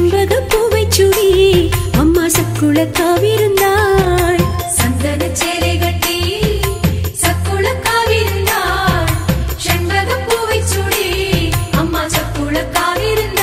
செண்பக பூவை சுடி அம்மா சக்குள காவிருந்தாள் சந்தன சேலை கட்டி சக்குள காவிருந்தாள் செண்பக பூவை சுடி அம்மா சக்குள காவிருந்தாள்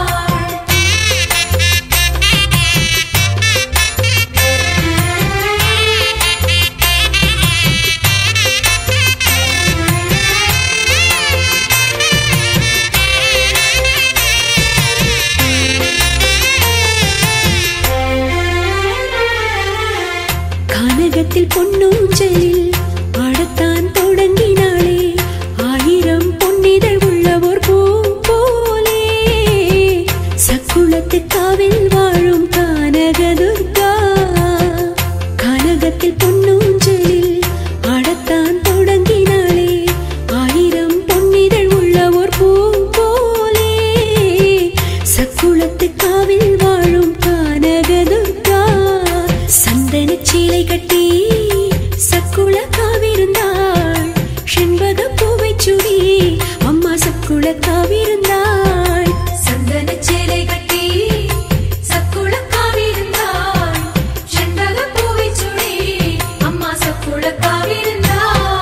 கானகத்தில் பொன்னூஞ்சலில் ஆடத்தான் தொடங்கினாளே ஆயிரம் பொன்னிதழ் உள்ளவோர் பூ போலே சக்குளத்து காவில் வாழும் கானகதுர்கா கானகத்தில் பொன்னூஞ்சலில் ஆடத்தான் தொடங்கினாளே ஆயிரம் பொன்னிதழ் உள்ளவோர் பூ போலே சக்குளத்து காவில் வாழும் கானகதுர்கா சந்தன சீலை கட்டி சக்குள காவிருந்தாள் செண்பக பூவை சுடி அம்மா சக்குள காவிருந்தாள் சந்தன சேலை கட்டி சக்குள காவிருந்தாள் செண்பக பூவை சுடி அம்மா சக்குள காவிருந்தாள்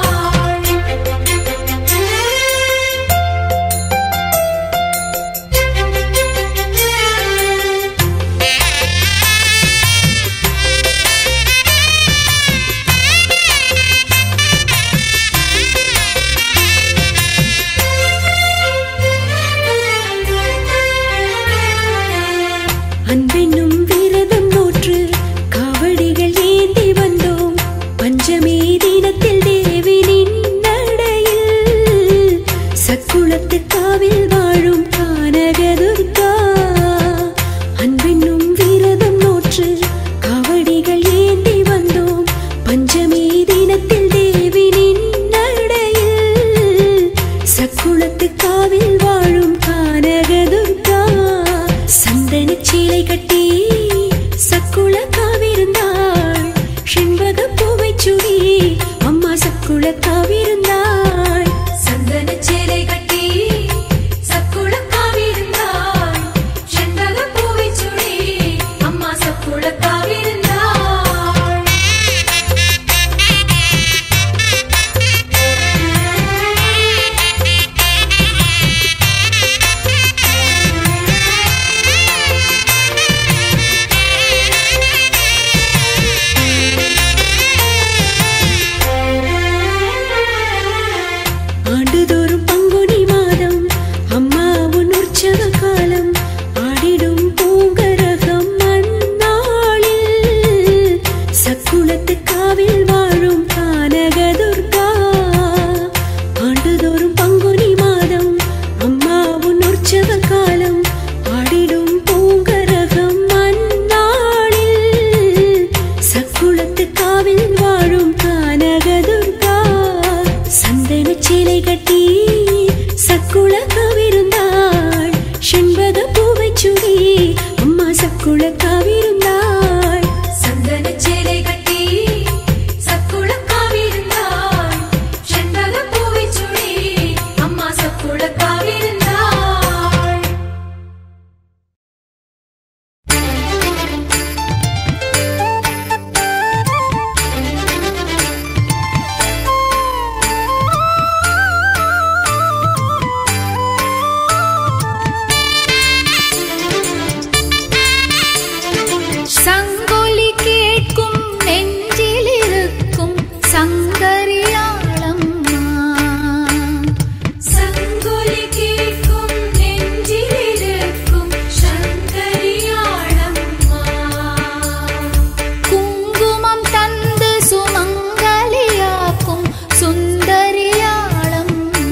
அன்பென்னும் விரதம் நோற்று காவடிகள் ஏந்தி வந்தோம் பஞ்சமி தினத்தில் தேவினின் நடையில் சக்குளத்து காவில் வாழும் கானகதுர்கா அன்பென்னும் விரதம் நோற்று காவடிகள் ஏந்தி வந்தோம் பஞ்சமி தினத்தில் தேவினின் நடையில் சக்குளத்து காவில் வாழும் கானகதுர்கா சந்தன சீலை கட்டி சக்குள காவிருந்தாள் செண்பக பூவை சுடி அம்மா சக்குள காவிருந்தாள் சந்தன சேலை கட்டி சக்குள காவிருந்தாள் செண்பக பூவை சுடி அம்மா சக்குள காவிருந்தாள் ஆண்டுதோறும் பங்குனி மாதம் அம்மா உன் உற்சவ காலம் ஆடிடும் பூங்கரகம் அந்நாளில் சக்குளத்து காவில் வாழும் கானகதுர்கா ஆண்டுதோறும் பங்குனி மாதம் அம்மா உன் உற்சவ காலம் ஆடிடும் பூங்கரகம் அந்நாளில் சக்குளத்து காவில் வாழும் கானகதுர்கா சந்தன சீலை கட்டி சக்குள காவிருந்தாள் செண்பக பூவை சுடி அம்மா சக்குள காவிருந்தாள் சந்தன சேலை கட்டி சக்குள காவிருந்தாள் செண்பக பூவை சுடி அம்மா சக்குள காவிருந்தாள் சங்கொலி கேட்கும் நெஞ்சிலிருக்கும் சங்கரியாளம்மா சங்கொலி கேட்கும் நெஞ்சிலிருக்கும் சங்கரியாளம்மா குங்குமம் தந்து சுமங்கலியாக்கும் சுந்தரியாளம்மா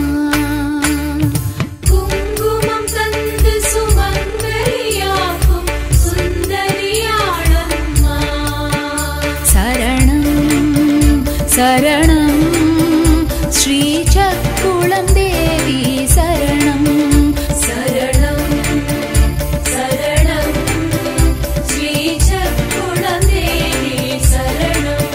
குங்குமம் தந்து சுமங்கலியாக்கும் சுந்தரியாளம்மா சரணம் சரணம் ஸ்ரீ சக்குளம் தேவி சரணம் சரணம் சரணம் ஸ்ரீ சக்குளதேவி சரணம்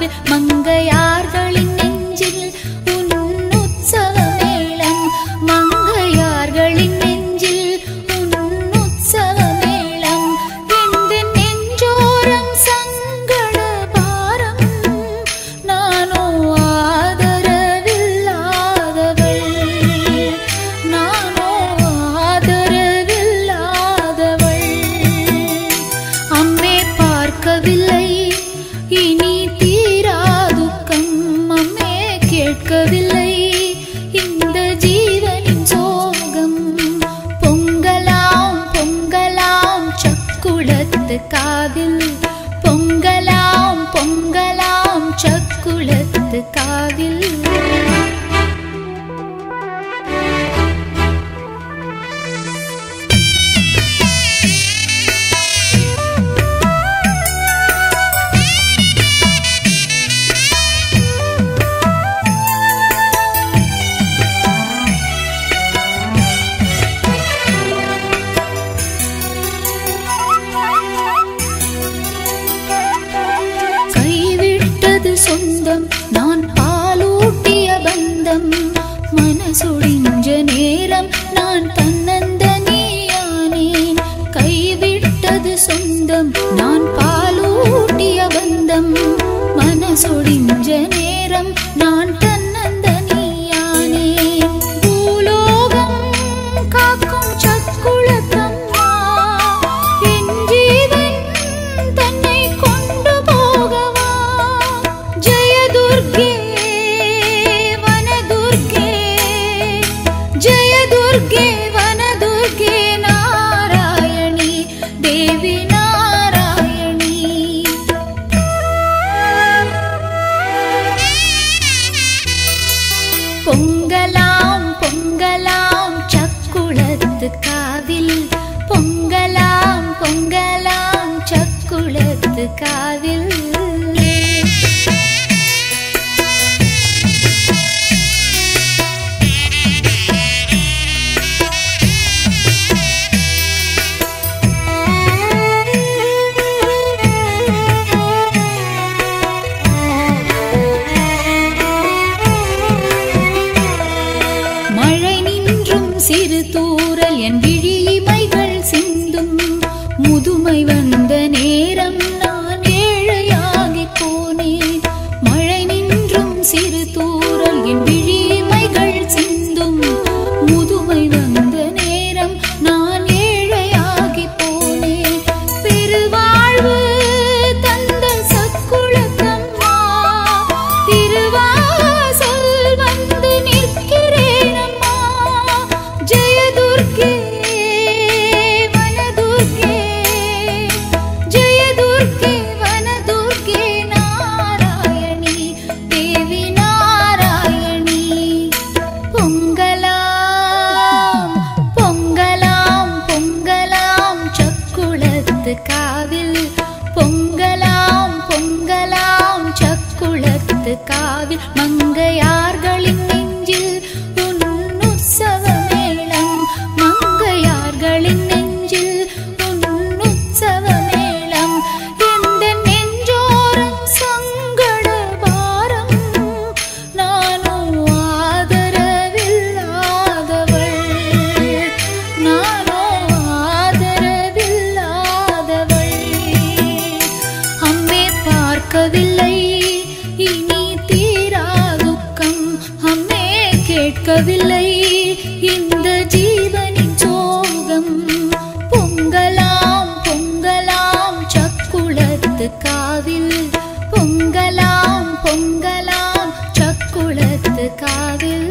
காதில் மங்கையார்களின் நெஞ்சில் உன் உற்சவ மேளம் மங்கையார்களின் நெஞ்சில் உன் உற்சவ மேளம் எந்த நெஞ்சோரம் சங்கட பாரம் நானோ ஆதரவில்லாதவள் நானோ ஆதரவில்லாதவள் அம்மே பார்க்கவில்லை இனி தீராதுக்கம் அம்மே கேட்கவில்லை இந்த ஜீவனின் சோகம் பொங்கலாம் பொங்கலாம் சக்குளத்து காதில் பொங்கலாம் பொங்கலாம் சக்குளத்து காதில் கைவிட்டது சொந்தம் நான் பாலூட்டிய பந்தம் மனசொடிஞ்ச நேரம் நான் தன்னந்த நீயானேன் கைவிட்டது சொந்தம் நான் பாலூட்டிய பந்தம் மனசொடிஞ்ச நேரம் நான் தன்னந்த நீயானேன் பூலோகம் காக்கும் சக்குளத்தம்மா என் ஜீவன் தன்னை கொண்டு போகவா ஜெயதுர்கே வனதுர்கே ஜெயதுர்கே வனதுர்கே நாராயணி தேவி நாராயணி பொங்கலாம் பொங்கலாம் சக்குளத்து காதில் பொங்கலாம் பொங்கலாம் சக்குளத்து காதில் மழை நின்றும் சிறு தூறல் என் விழிமைகள் சிந்தும் முதுமை வந்த நேரம் நான் ஏழையாகி போனேன் மழை நின்றும் சிறு தூறல் என் விழிமைகள் சிந்தும் முதுமை வந்த நேரம் நான் ஏழையாகி போனேன் பெருவாழ்வு தந்த சக்குளத்தம்மா திருவாசல் வந்து நிற்கிறேனம்மா ஜெயதுர்கே வனதுர்கே ஜெயதுர்கே வனதுர்கே நாராயணி தேவி நாராயணி பொங்கலாம் பொங்கலாம் பொங்கலாம் சக்குளத்து காவில் பொங்கலாம் பொங்கலாம் சக்குளத்து காவில் மங்கையார்களின் நெஞ்சில் உன் உற்சவ மேளம் மங்கையார்களின் நெஞ்சில் உன் உற்சவ மேளம் எந்த நெஞ்சோரம் சங்கட பாரம் நானோ ஆதரவில்லாதவள் நானோ ஆதரவில்லாதவள் அம்மே பார்க்கவில்லை இனி தீராதுக்கம் அம்மே கேட்கவில்லை இந்த ஜீவனின் சோகம் பொங்கலாம் பொங்கலாம் சக்குளத்து காவில் பொங்கலாம் பொங்கலாம் சக்குளத்து காவில்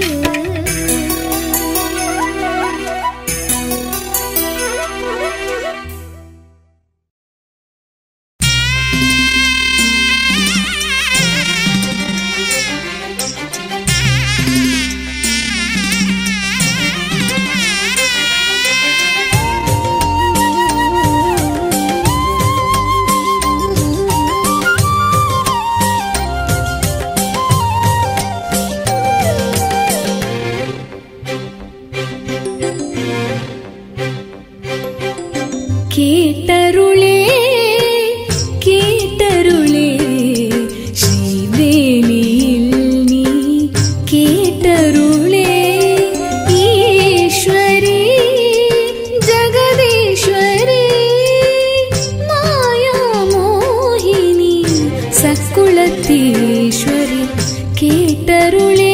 சக்குளத்தீஸ்வரி கேட்டருளே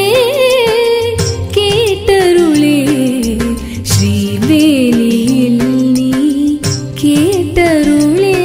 கேட்டருளே ஸ்ரீவேலியில் நீ கேட்டருளே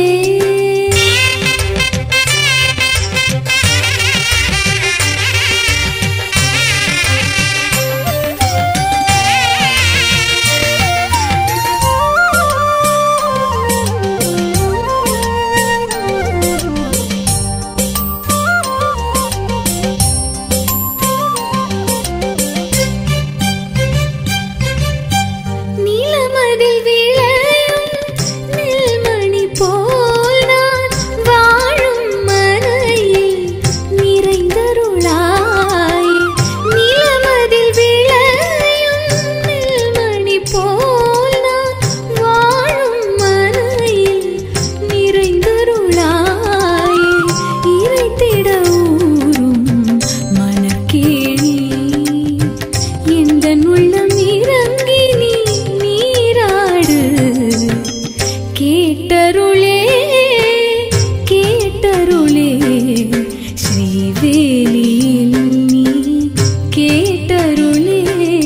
நிலமதில் விளையும் நெல்மணி போல் நான் வாழும் மனையில் நிறைந்தருளாய் நிலமதில் விளையும் நெல்மணி போல் நான் வாழும் மனையில் நிறைந்தருளாய் இறைத்திட ஊரும் மனக்கேணி எந்தன் உள்ளம் இறங்கி நீ நீராடு கேட்டருளே கேட்டருளே ஸ்ரீவேலியில் நீ கேட்டருளே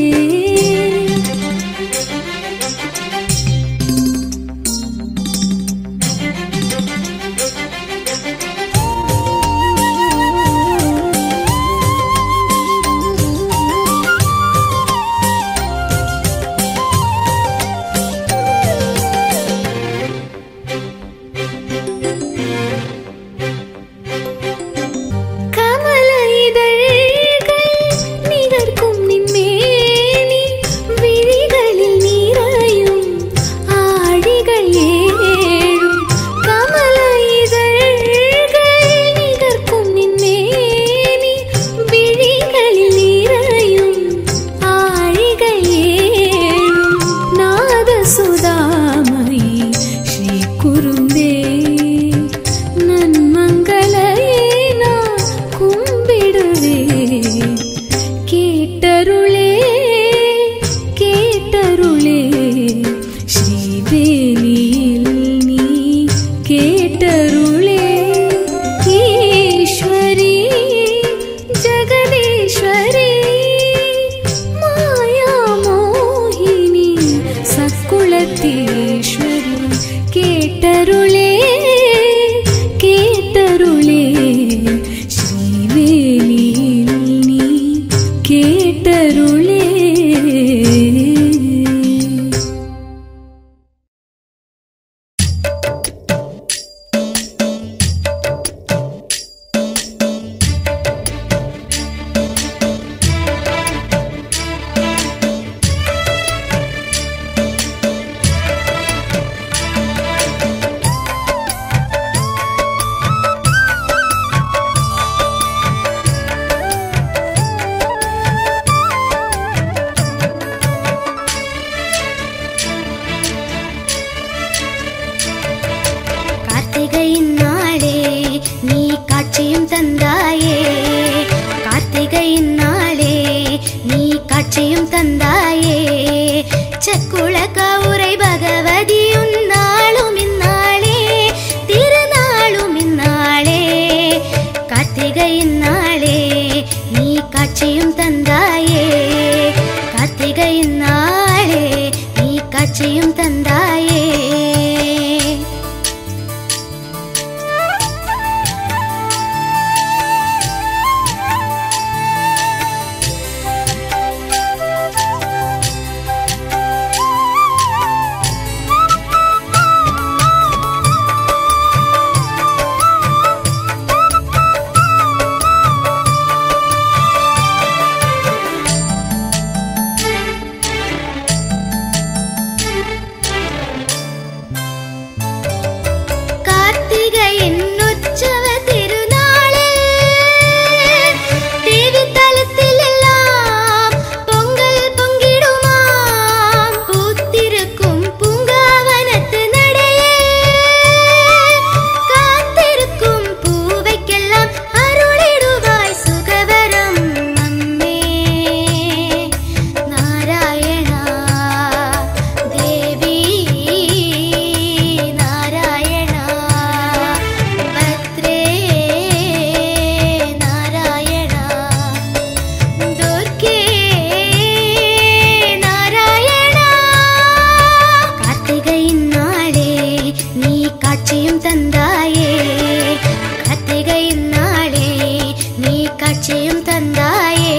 கமல இதழ்கள் நிகர்க்கும் நின்மேனி விழிகளில் நீரையும் ஆழிகள் ஏழும் கமல இதழ்கள் நிகர்க்கும் நின்மேனி விழிகளில் நீரையும் ஆழிகள் ஏழும் நாதசுதாமயி ஸ்ரீ குருந்தே நன்மங்களையே நான் கும்பிடுவே கேட்டருளே கேட்டருளே ஸ்ரீவேலியில் நீ கேட்டருளே ஈஸ்வரி ஜெகதீஸ்வரி மாயா மோகினி சக்குளத்தீஸ்வரி கேட்டருளே கேட்டருளே ஸ்ரீவேலியில் நீ கேட்டருளே கார்த்திகையின் நாளே நீ காட்சியும் தந்தாயே கார்த்திகையின் நாளே நீ காட்சியும் தந்தாயே சக்குள கவுரை பகவதியும் நாளும் இந்நாளே திருநாளும் இந்நாளே கார்த்திகையின் நாளே நீ காட்சியும் தந்தாயே கார்த்திகையின் நாளே நீ காட்சியும் தந்தாயே கார்த்திகையின் நாளே நீ காட்சியும் தந்தாயே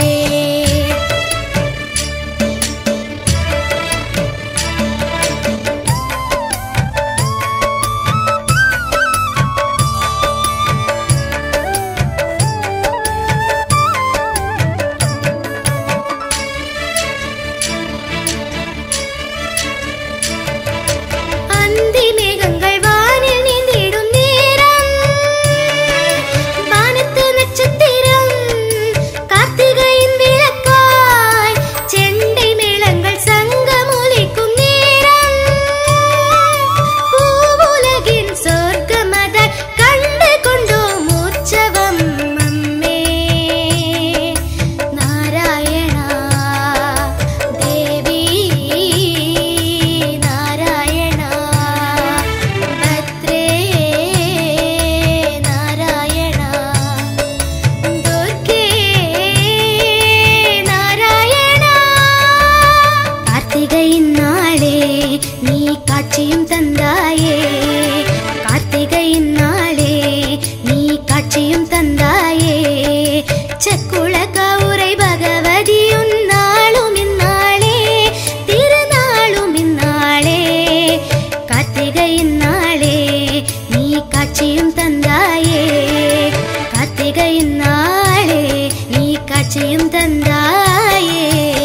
அந்தி மேகங்கள் வானில் நீந்திடும் நேரம் வானத்து நட்சத்திரம் கார்த்திகையின் விளக்காய் செண்டை மேளங்கள் சங்கமொலிக்கும் நேரம் பூவுலகின் சொர்க்கமத கண்டு கொண்டோம் உற்சவம் அம்மே நாராயணா தேவி நாராயணா பத்ரே நாராயணா துர்கே நாராயணா கார்த்திகையின் நாளே நீ காட்சியும் தந்தாயே கார்த்திகையின் நாளே நீ காட்சியும் தந்தாயே சக்குள கௌரை பகவதியுன் நாளும் இந்நாளே திருநாளும் இந்நாளே கார்த்திகையின் நாளே நீ காட்சியும் தந்தாயே கார்த்திகையின் நாளே நீ காட்சியும் தந்தாயே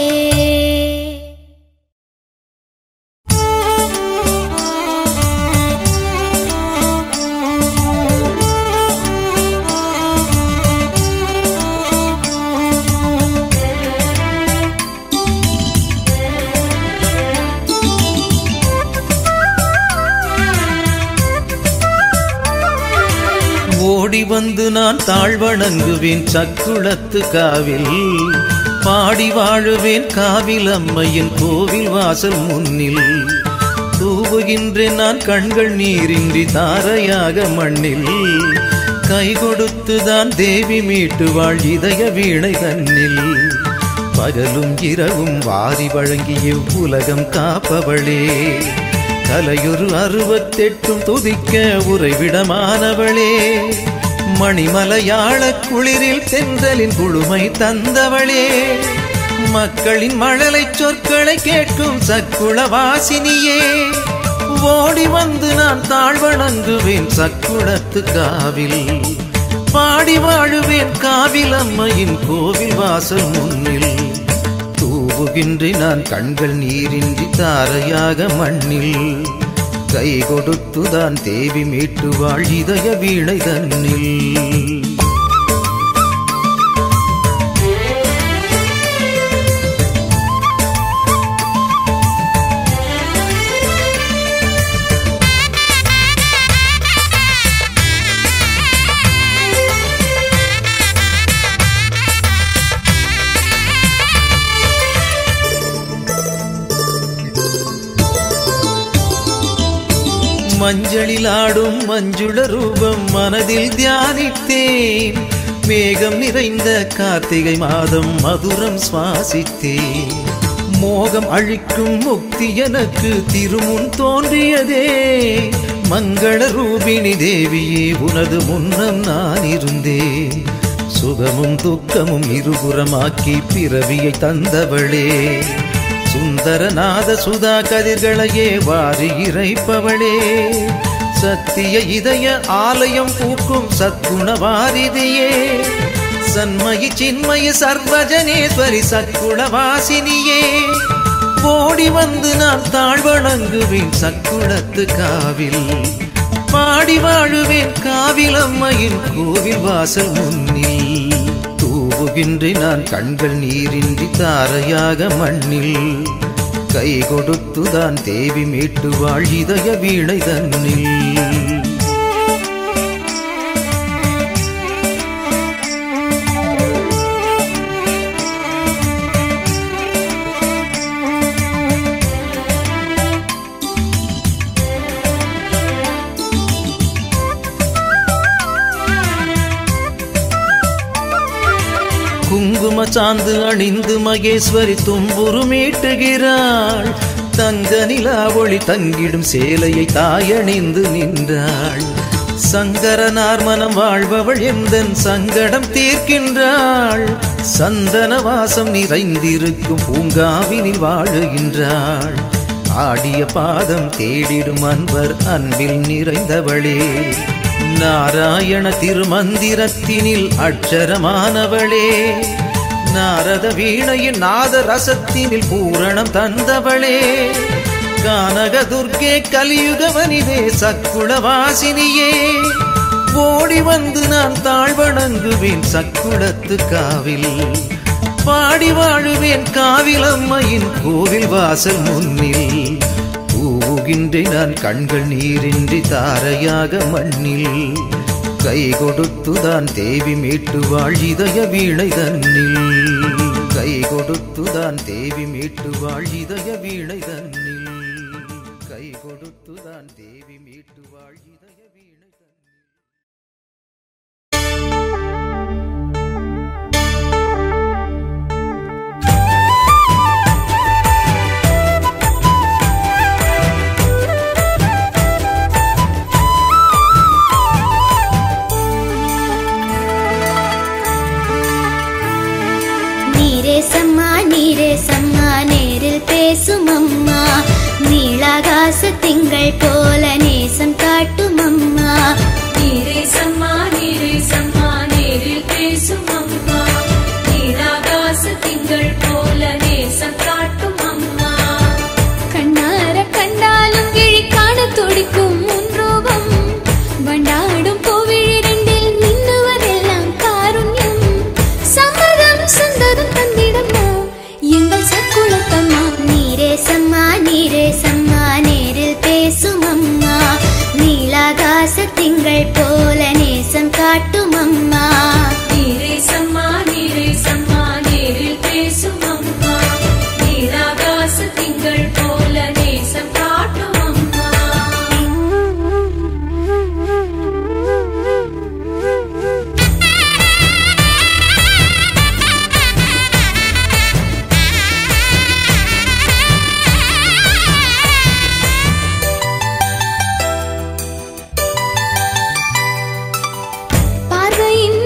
ஓடி வந்து நான் தாழ்வணங்குவேன் சக்குளத்து காவில் பாடி வாழுவேன் காவில் அம்மையின் கோவில் வாசல் முன்னில் தூவுகின்றேன் நான் கண்கள் நீரின்றி தாரையாக மண்ணில் கை கொடுத்துதான் தேவி மீட்டுவாள் இதய வீணை தன்னில் பகலும் இரவும் வாரி வழங்கிய உலகம் காப்பவளே கலையொரு அறுபத்தெட்டும் துதிக்க உறைவிடமானவளே மணிமலையாள குளிரில் தென்றலின் குழுமை தந்தவளே மக்களின் மழலை சொற்களை கேட்கும் சக்குள வாசினியே ஓடி வந்து நான் தாழ்வணங்குவேன் சக்குளத்து காவில் பாடி வாழுவேன் காவில் அம்மையின் கோவில் வாசல் முன்னில் தூவுகின்றேன் நான் கண்கள் நீரின்றி தாரையாக மண்ணில் கை கொடுத்துதான் தேவி மீட்டுவாள் இதய வீணை தன்னில் மஞ்சளில் ஆடும் மஞ்சுள ரூபம் மனதில் தியானித்தேன் மேகம் நிறைந்த கார்த்திகை மாதம் மதுரம் சுவாசித்தேன் மோகம் அழிக்கும் முக்தி எனக்கு திருமுன் தோன்றியதே மங்கள ரூபிணி தேவியே உனது முன்னம் நான் இருந்தேன் சுகமும் துக்கமும் இருபுறமாக்கி பிறவியை தந்தவளே சுந்தரநாத சுதா கதிர்களையே வாரி இறைப்பவளே சத்திய இதய ஆலயம் பூக்கும் சத்குண வாரிதியே சன்மயி சின்மய சர்வஜனேஸ்வரி சக்குள வாசினியே ஓடி வந்து நான் தாழ்வணங்குவேன் சக்குளத்து காவில் பாடி வாழுவேன் காவில் அம்மையின் கோவில் வாசல் முன்னில் தூவுகின்றேன் நான் கண்கள் நீரின்றி தாரையாக மண்ணில் கை கொடுத்துதான் தேவி மீட்டுவாள் இதய வீணை தன்னில் குங்கும சாந்து அணிந்து மகேஸ்வரி தும்புரு மீட்டுகிறாள் தங்க நிலா ஒளி தங்கிடும் சேலையை தாயணிந்து நின்றாள் சங்கரனார் மனம் வாழ்பவள் எந்தன் சங்கடம் தீர்க்கின்றாள் சந்தன வாசம் நிறைந்திருக்கும் பூங்காவினில் வாழுகின்றாள் ஆடிய பாதம் தேடிடும் அன்பர் அன்பில் நிறைந்தவளே நாராயண திருமந்திரத்தினில் அட்சரமானவளே நாரத வீணையின் நாத ரசத்தினில் பூரணம் தந்தவளே கானக துர்க்கே கலியுக வனிதே சக்குள வாசினியே ஓடி வந்து நான் தாழ்வணங்குவேன் சக்குளத்து காவில் பாடி வாழுவேன் காவில் அம்மையின் கோவில் வாசல் முன்னில் தூவுகின்றேன் நான் கண்கள் நீரின்றி தாரையாக மண்ணில் கை கொடுத்துதான் தேவி மீட்டுவாள் இதய வீணை தன்னில் கை கொடுத்துதான் தேவி மீட்டுவாள் இதய வீணை தன்னில் கை கொடுத்துதான் தேவி மீட்டுவாள் இதய வீணை தன்னில் நீரே சம்மா நீரே சம்மா நேரில் பேசும் அம்மா நீளாகாச திங்கள் போல நேசம் காட்டும் அம்மா நீரே சம்மா நீரே சம்மா நேரில் பேசும் அம்மா நீராகாச திங்கள் போல நேசம் காட்டும் அம்மா கண்ணார கண்டாலும் கிழி காண துடிக்கும் உன் ரூபம் வண்டாடும் கோவிழிரண்டில் மின்னுவதெல்லாம் காருண்யம் சம்மதம் சுந்தரம் தந்திடம்மா எங்கள் சக்குளத்தம்மா நீரே சம்மா நீரே சம்மா நேரில் பேசும் அம்மா நீளாகாச திங்கள் போல நேசம் காட்டும் அம்மா நீரே சம்மா நீரே சம்மா நேரில் பேசும் அம்மா நீராகாச திங்கள் போல நேசம் காட்டும் அம்மா பார்வையின்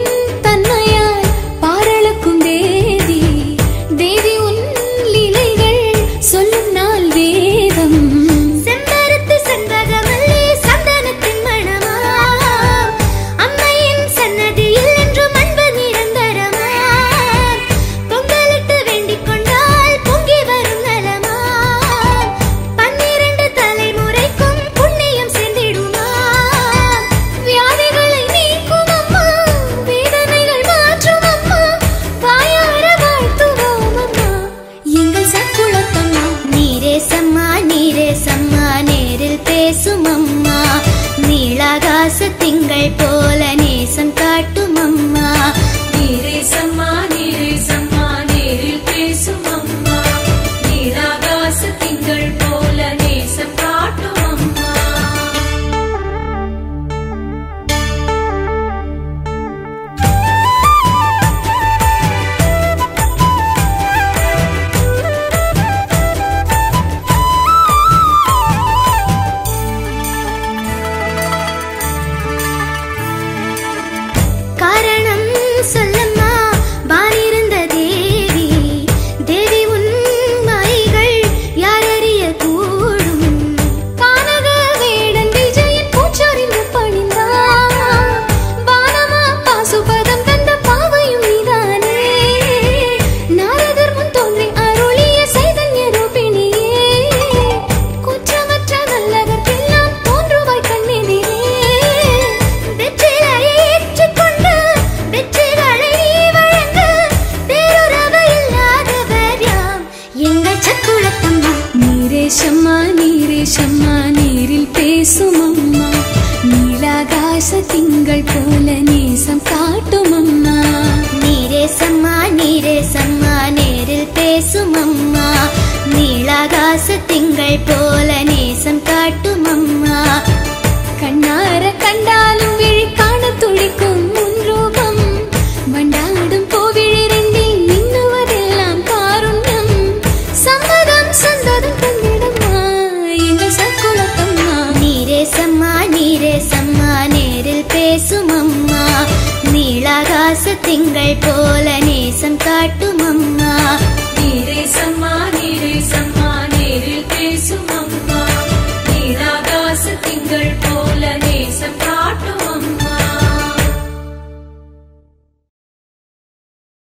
திங்கள் போல